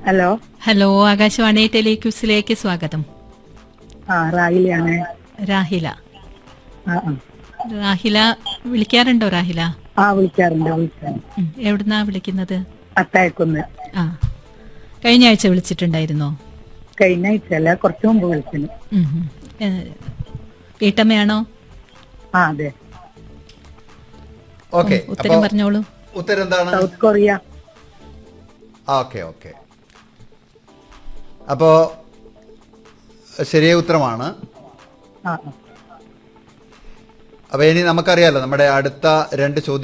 Hello hello Akashvani ടെലിക്യൂസിലേക്ക് സ്വാഗതം ആ റായിലാണ് രാഹില ആ ആ. രാഹില വിളിക്കാറുണ്ടോ രാഹില ആ വിളിക്കാറുണ്ട് വിളിക്കാറുണ്ട് ഉം, എവിടുന്നാ വിളിക്കുന്നത് അത്തായക്കുന്ന് ആ കഴിഞ്ഞ ആഴ്ച വിളിച്ചിട്ടുണ്ടായിരുന്നോ കഴിഞ്ഞ ആഴ്ചയല്ല കുറച്ചു മുമ്പ് വിളിക്കുന്നു ഉം, ഉം. ഏ, വീട്ടമ്മയാണോ ആ അതെ ഓക്കെ ഉത്തരം പറഞ്ഞോളൂ ഉത്തരം എന്താണ് സൗത്ത് കൊറിയ ഓക്കെ ഓക്കെ അപ്പോ ശരിയായ ഉത്തരമാണ് ആ ആ. അപ്പൊ ഇനി നമുക്കറിയാലോ നമ്മുടെ അടുത്ത രണ്ട് ചോദ്യം